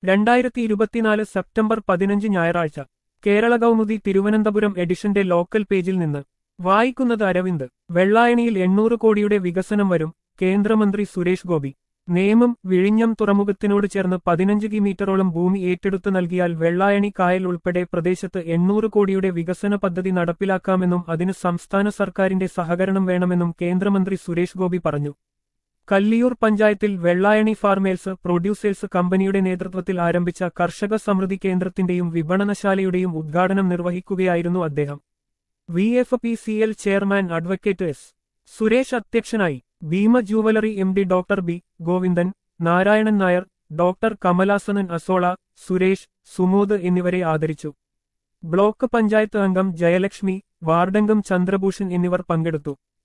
രണ്ടായിരത്തി ഇരുപത്തിനാല് സെപ്റ്റംബർ പതിനഞ്ച് ഞായറാഴ്ച കേരള കൗമുദി തിരുവനന്തപുരം എഡിഷന്റെ ലോക്കൽ പേജിൽ നിന്ന് വായിക്കുന്നത് അരവിന്ദ് വെള്ളായണിയിൽ എണ്ണൂറ് കോടിയുടെ വികസനം വരും കേന്ദ്രമന്ത്രി സുരേഷ് ഗോപി നേമം വിഴിഞ്ഞം തുറമുഖത്തിനോട് ചേർന്ന് പതിനഞ്ച് കിമീറ്ററോളം ഭൂമി ഏറ്റെടുത്തു നൽകിയാൽ വെള്ളായണി കായൽ ഉൾപ്പെടെ പ്രദേശത്ത് എണ്ണൂറ് കോടിയുടെ വികസന പദ്ധതി നടപ്പിലാക്കാമെന്നും അതിന് സംസ്ഥാന സർക്കാരിന്റെ സഹകരണം വേണമെന്നും കേന്ദ്രമന്ത്രി സുരേഷ് ഗോപി പറഞ്ഞു കല്ലിയൂർ പഞ്ചായത്തിൽ വെള്ളായണി ഫാർമേഴ്സ് പ്രൊഡ്യൂസേഴ്സ് കമ്പനിയുടെ നേതൃത്വത്തിൽ ആരംഭിച്ച കർഷക സമൃദ്ധി കേന്ദ്രത്തിന്റെയും വിപണനശാലയുടെയും ഉദ്ഘാടനം നിർവഹിക്കുകയായിരുന്നു അദ്ദേഹം V F P C L chairman advocate S Suresh അധ്യക്ഷനായി Bhima jewellery M D doctor B Govindan Narayanan Nair doctor Kamalasanan അസോള സുരേഷ് സുമോദ് എന്നിവരെ ആദരിച്ചു ബ്ലോക്ക് പഞ്ചായത്ത് അംഗം ജയലക്ഷ്മി വാർഡംഗം ചന്ദ്രഭൂഷൺ എന്നിവർ പങ്കെടുത്തു